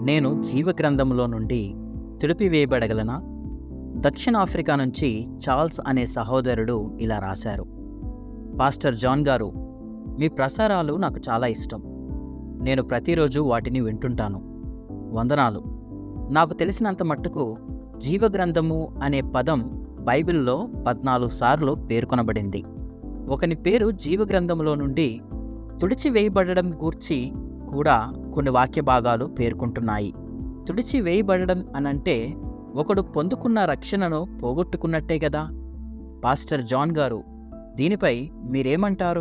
నేను జీవగ్రంథంలో నుండి తుడిపివేయబడగలనా దక్షిణాఫ్రికా నుంచి చార్ల్స్ అనే సహోదరుడు ఇలా రాశారు పాస్టర్ జాన్ గారు మీ ప్రసారాలు నాకు చాలా ఇష్టం నేను ప్రతిరోజు వాటిని వింటుంటాను వందనాలు నాకు తెలిసినంత మట్టుకు జీవగ్రంథము అనే పదం బైబిల్లో పద్నాలుగు సార్లు పేర్కొనబడింది ఒకని పేరు జీవగ్రంథంలో నుండి తుడిచివేయబడడం గూర్చి కూడా కొన్ని వాక్య భాగాలు పేర్కొంటున్నాయి తుడిచివేయబడడం అనంటే ఒకడు పొందుకున్న రక్షణను పోగొట్టుకున్నట్టే కదా పాస్టర్ జాన్ గారు దీనిపై మీరేమంటారు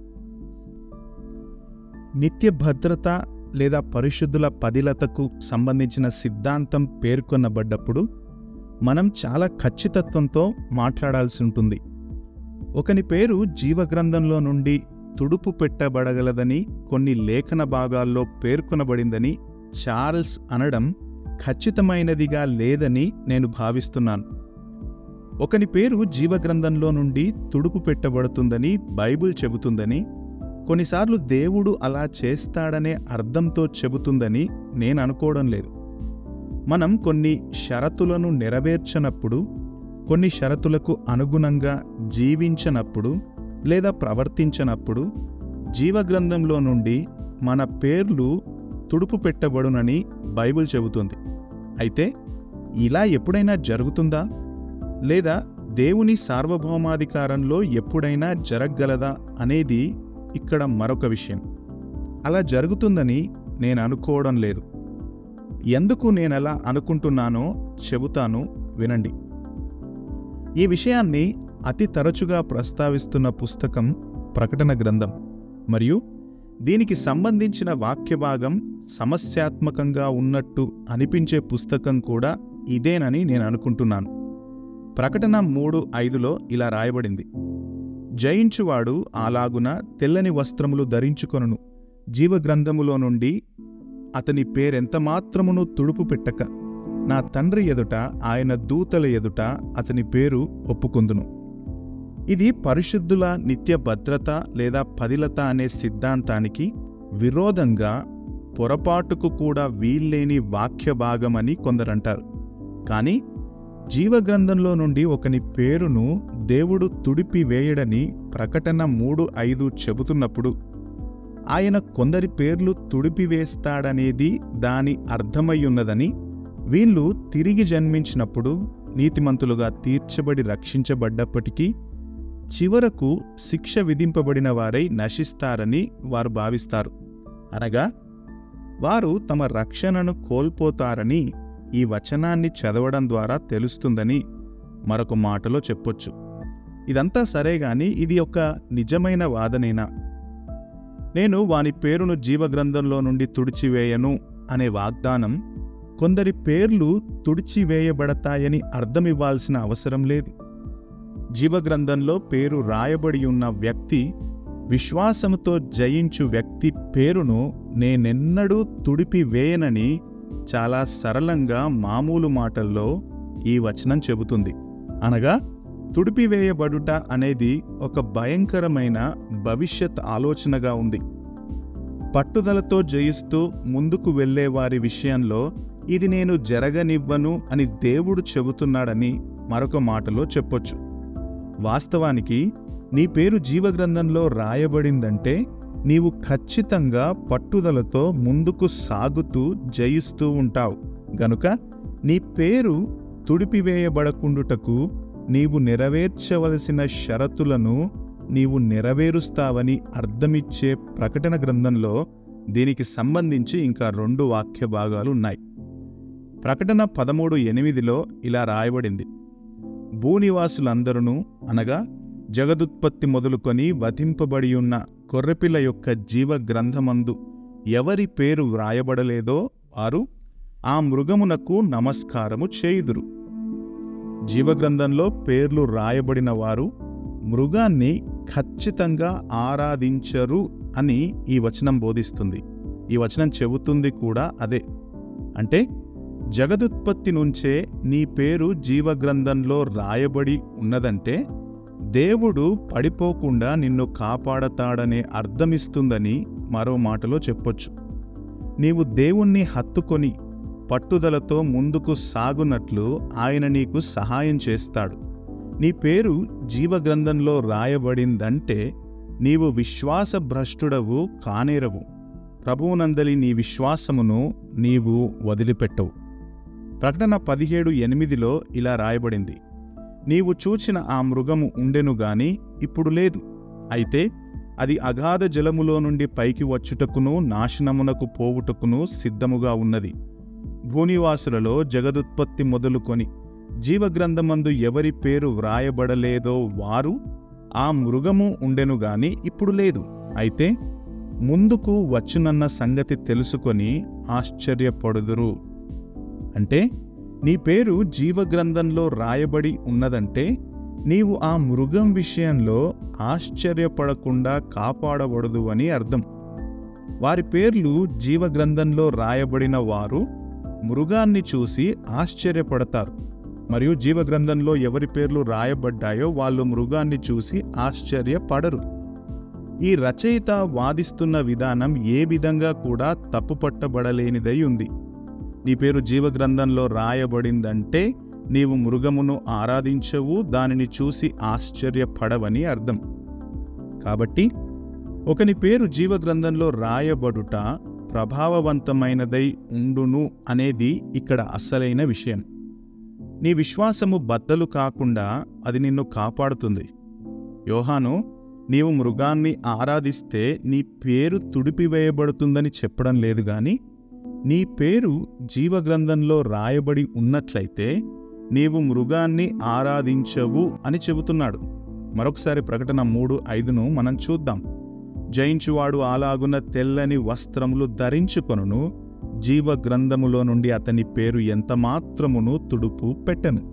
నిత్య భద్రత లేదా పరిశుద్ధుల పదిలతకు సంబంధించిన సిద్ధాంతం పేర్కొనబడ్డప్పుడు మనం చాలా ఖచ్చితత్వంతో మాట్లాడాల్సి ఉంటుంది ఒకని పేరు జీవగ్రంథంలో నుండి తుడుపు పెట్టబడగలదని కొన్ని లేఖన భాగాల్లో పేర్కొనబడిందని చార్ల్స్ అనడం ఖచ్చితమైనదిగా లేదని నేను భావిస్తున్నాను ఒకని పేరు జీవగ్రంథంలో నుండి తుడుపు పెట్టబడుతుందని బైబిల్ చెబుతుందని కొన్నిసార్లు దేవుడు అలా చేస్తాడనే అర్థంతో చెబుతుందని నేను అనుకోవడం లేదు మనం కొన్ని షరతులను నెరవేర్చనప్పుడు కొన్ని షరతులకు అనుగుణంగా జీవించనప్పుడు లేదా ప్రవర్తించనప్పుడు జీవగ్రంథంలో నుండి మన పేర్లు తుడుపు పెట్టబడునని బైబిల్ చెబుతుంది అయితే ఇలా ఎప్పుడైనా జరుగుతుందా లేదా దేవుని సార్వభౌమాధికారంలో ఎప్పుడైనా జరగగలదా అనేది ఇక్కడ మరొక విషయం అలా జరుగుతుందని నేను అనుకోవడం లేదు ఎందుకు నేనలా అనుకుంటున్నానో చెబుతాను వినండి ఈ విషయాన్ని అతి తరచుగా ప్రస్తావిస్తున్న పుస్తకం ప్రకటన గ్రంథం మరియు దీనికి సంబంధించిన వాక్యభాగం సమస్యాత్మకంగా ఉన్నట్టు అనిపించే పుస్తకం కూడా ఇదేనని నేను అనుకుంటున్నాను ప్రకటన మూడు ఐదులో ఇలా రాయబడింది జయించువాడు అలాగున తెల్లని వస్త్రములు ధరించుకొనును జీవగ్రంథములో నుండి అతని పేరెంతమాత్రమును తుడుపు పెట్టక నా తండ్రి ఎదుట ఆయన దూతల ఎదుట అతని పేరు ఒప్పుకుందును ఇది పరిశుద్ధుల నిత్య భద్రత లేదా పదిలత అనే సిద్ధాంతానికి విరోధంగా పొరపాటుకు కూడా వీల్లేని వాక్య భాగమని కొందరంటారు కానీ జీవగ్రంథంలో నుండి ఒకని పేరును దేవుడు తుడిపి వేయడని ప్రకటన మూడు ఐదు చెబుతున్నప్పుడు ఆయన కొందరి పేర్లు తుడిపివేస్తాడనేది దాని అర్థమయ్యున్నదని వీళ్ళు తిరిగి జన్మించినప్పుడు నీతిమంతులుగా తీర్చబడి రక్షించబడ్డప్పటికీ చివరకు శిక్ష విధింపబడిన వారై నశిస్తారని వారు భావిస్తారు అనగా వారు తమ రక్షణను కోల్పోతారని ఈ వచనాన్ని చదవడం ద్వారా తెలుస్తుందని మరొక మాటలో చెప్పొచ్చు ఇదంతా సరే గాని ఇది ఒక నిజమైన వాదనేనా నేను వాని పేరును జీవగ్రంథంలో నుండి తుడిచివేయను అనే వాగ్దానం కొందరి పేర్లు తుడిచివేయబడతాయని అర్థమివ్వాల్సిన అవసరం లేదు జీవగ్రంథంలో పేరు రాయబడి ఉన్న వ్యక్తి విశ్వాసముతో జయించు వ్యక్తి పేరును నేనెన్నడూ తుడిపివేయనని చాలా సరళంగా మామూలు మాటల్లో ఈ వచనం చెబుతుంది అనగా తుడిపివేయబడుట అనేది ఒక భయంకరమైన భవిష్యత్ ఆలోచనగా ఉంది పట్టుదలతో జయిస్తూ ముందుకు వెళ్లే వారి విషయంలో ఇది నేను జరగనివ్వను అని దేవుడు చెబుతున్నాడని మరొక మాటలో చెప్పొచ్చు వాస్తవానికి నీ పేరు జీవగ్రంథంలో రాయబడిందంటే నీవు ఖచ్చితంగా పట్టుదలతో ముందుకు సాగుతూ జయిస్తూ ఉంటావు గనుక నీ పేరు తుడిపివేయబడకుండుటకు నీవు నెరవేర్చవలసిన షరతులను నీవు నెరవేరుస్తావని అర్థమిచ్చే ప్రకటన గ్రంథంలో దీనికి సంబంధించి ఇంకా రెండు వాక్య భాగాలు ఉన్నాయి ప్రకటన పదమూడు ఎనిమిదిలో ఇలా రాయబడింది భూనివాసులందరూ అనగా జగదుత్పత్తి మొదలుకొని వధింపబడి ఉన్న కొర్రెపిల్ల యొక్క జీవ గ్రంథమందు ఎవరి పేరు వ్రాయబడలేదో వారు ఆ మృగమునకు నమస్కారము చేయుదురు జీవగ్రంథంలో పేర్లు రాయబడిన వారు మృగాన్ని ఖచ్చితంగా ఆరాధించరు అని ఈ వచనం బోధిస్తుంది ఈ వచనం చెబుతుంది కూడా అదే అంటే జగదుత్పత్తి నుంచే నీ పేరు జీవగ్రంథంలో రాయబడి ఉన్నదంటే దేవుడు పడిపోకుండా నిన్ను కాపాడతాడనే అర్థమిస్తుందని మరో మాటలో చెప్పొచ్చు నీవు దేవుణ్ణి హత్తుకొని పట్టుదలతో ముందుకు సాగునట్లు ఆయన నీకు సహాయం చేస్తాడు నీ పేరు జీవగ్రంథంలో రాయబడిందంటే నీవు విశ్వాసభ్రష్టుడవు కానేరవు ప్రభువునందలి నీ విశ్వాసమును నీవు వదిలిపెట్టవు ప్రకటన పదిహేడు ఎనిమిదిలో ఇలా రాయబడింది నీవు చూచిన ఆ మృగము ఉండెను గాని ఇప్పుడు లేదు అయితే అది అగాధ జలములో నుండి పైకి వచ్చుటకును నాశనమునకు పోవుటకును సిద్ధముగా ఉన్నది భూనివాసులలో జగదుత్పత్తి మొదలుకొని జీవగ్రంథమందు ఎవరి పేరు వ్రాయబడలేదో వారు ఆ మృగము ఉండెను గాని ఇప్పుడు లేదు అయితే ముందుకు వచ్చునన్న సంగతి తెలుసుకొని ఆశ్చర్యపడుదురు అంటే నీ పేరు జీవగ్రంథంలో రాయబడి ఉన్నదంటే నీవు ఆ మృగం విషయంలో ఆశ్చర్యపడకుండా కాపాడబడదు అని అర్థం వారి పేర్లు జీవగ్రంథంలో రాయబడిన వారు మృగాన్ని చూసి ఆశ్చర్యపడతారు మరియు జీవగ్రంథంలో ఎవరి పేర్లు రాయబడ్డాయో వాళ్ళు మృగాన్ని చూసి ఆశ్చర్యపడరు ఈ రచయిత వాదిస్తున్న విధానం ఏ విధంగా కూడా తప్పుపట్టబడలేనిదై ఉంది నీ పేరు జీవగ్రంథంలో రాయబడిందంటే నీవు మృగమును ఆరాధించవు దానిని చూసి ఆశ్చర్యపడవని అర్థం కాబట్టి ఒకని పేరు జీవగ్రంథంలో రాయబడుట ప్రభావవంతమైనదై ఉండును అనేది ఇక్కడ అసలైన విషయం నీ విశ్వాసము బద్దలు కాకుండా అది నిన్ను కాపాడుతుంది యోహాను నీవు మృగాన్ని ఆరాధిస్తే నీ పేరు తుడిపివేయబడుతుందని చెప్పడం లేదు గాని నీ పేరు జీవగ్రంథంలో రాయబడి ఉన్నట్లయితే నీవు మృగాన్ని ఆరాధించవు అని చెబుతున్నాడు మరొకసారి ప్రకటన మూడు ఐదును మనం చూద్దాం జయించువాడు అలాగున తెల్లని వస్త్రములు ధరించుకొనును జీవగ్రంథములో నుండి అతని పేరు ఎంతమాత్రమును తుడుపు పెట్టను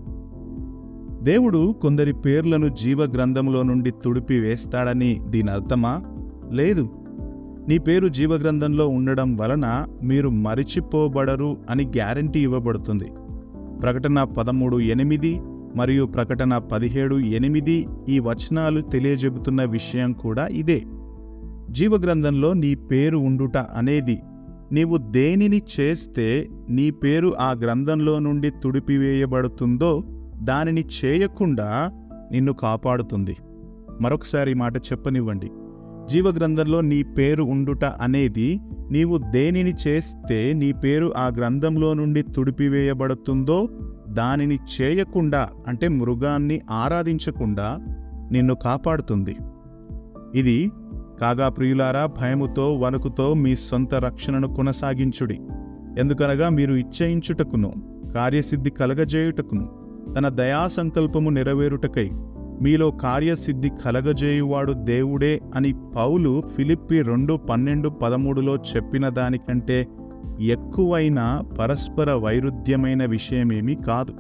దేవుడు కొందరి పేర్లను జీవగ్రంథములో నుండి తుడిపి వేస్తాడని దీని అర్థమా లేదు నీ పేరు జీవగ్రంథంలో ఉండడం వలన మీరు మరిచిపోబడరు అని గ్యారంటీ ఇవ్వబడుతుంది ప్రకటన పదమూడు ఎనిమిది మరియు ప్రకటన పదిహేడు ఎనిమిది ఈ వచనాలు తెలియజెబుతున్న విషయం కూడా ఇదే జీవగ్రంథంలో నీ పేరు ఉండుట అనేది నీవు దేనిని చేస్తే నీ పేరు ఆ గ్రంథంలో నుండి తుడిపివేయబడుతుందో దానిని చేయకుండా నిన్ను కాపాడుతుంది మరొకసారి ఈ మాట చెప్పనివ్వండి జీవగ్రంథంలో నీ పేరు ఉండుట అనేది నీవు దేనిని చేస్తే నీ పేరు ఆ గ్రంథంలో నుండి తుడిపివేయబడుతుందో దానిని చేయకుండా అంటే మృగాన్ని ఆరాధించకుండా నిన్ను కాపాడుతుంది ఇది కాగా ప్రియులారా భయముతో వణుకుతో మీ సొంత రక్షణను కొనసాగించుడి ఎందుకనగా మీరు ఇచ్చయించుటకును కార్యసిద్ధి కలగజేయుటకును తన దయా సంకల్పము నెరవేరుటకై మీలో కార్యసిద్ధి కలగజేయువాడు దేవుడే అని పౌలు ఫిలిప్పి రెండు పన్నెండు పదమూడులో చెప్పిన దానికంటే ఎక్కువైన పరస్పర వైరుధ్యమైన విషయమేమీ కాదు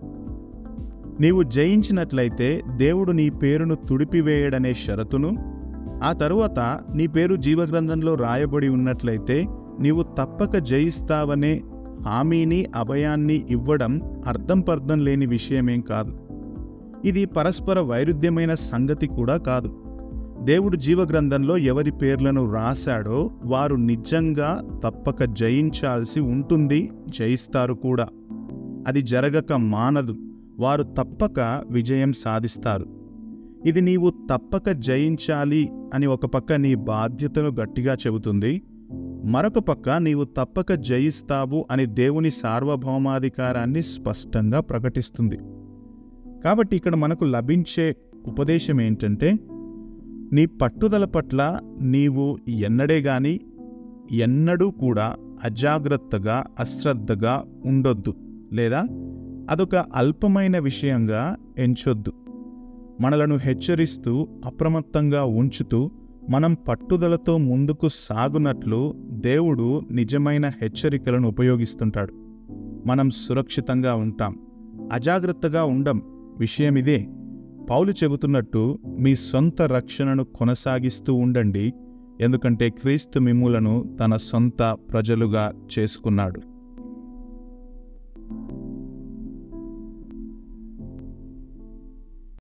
నీవు జయించినట్లయితే దేవుడు నీ పేరును తుడిపివేయడనే షరతును ఆ తరువాత నీ పేరు జీవగ్రంథంలో రాయబడి ఉన్నట్లయితే నీవు తప్పక జయిస్తావనే హామీని అభయాన్ని ఇవ్వడం అర్థం పర్థం లేని విషయమేం కాదు ఇది పరస్పర వైరుధ్యమైన సంగతి కూడా కాదు దేవుడు జీవగ్రంథంలో ఎవరి పేర్లను రాశాడో వారు నిజంగా తప్పక జయించాల్సి ఉంటుంది జయిస్తారు కూడా అది జరగక మానదు వారు తప్పక విజయం సాధిస్తారు ఇది నీవు తప్పక జయించాలి అని ఒక పక్క నీ బాధ్యతను గట్టిగా చెబుతుంది మరొక పక్క నీవు తప్పక జయిస్తావు అని దేవుని సార్వభౌమాధికారాన్ని స్పష్టంగా ప్రకటిస్తుంది కాబట్టి ఇక్కడ మనకు లభించే ఉపదేశం ఏంటంటే నీ పట్టుదల పట్ల నీవు ఎన్నడే గాని ఎన్నడూ కూడా అజాగ్రత్తగా అశ్రద్ధగా ఉండొద్దు లేదా అదొక అల్పమైన విషయంగా ఎంచొద్దు మనలను హెచ్చరిస్తూ అప్రమత్తంగా ఉంచుతూ మనం పట్టుదలతో ముందుకు సాగునట్లు దేవుడు నిజమైన హెచ్చరికలను ఉపయోగిస్తుంటాడు మనం సురక్షితంగా ఉంటాం అజాగ్రత్తగా ఉండం విషయమిదే పౌలు చెబుతున్నట్టు మీ సొంత రక్షణను కొనసాగిస్తూ ఉండండి ఎందుకంటే క్రీస్తు మిమ్ములను తన సొంత ప్రజలుగా చేసుకున్నాడు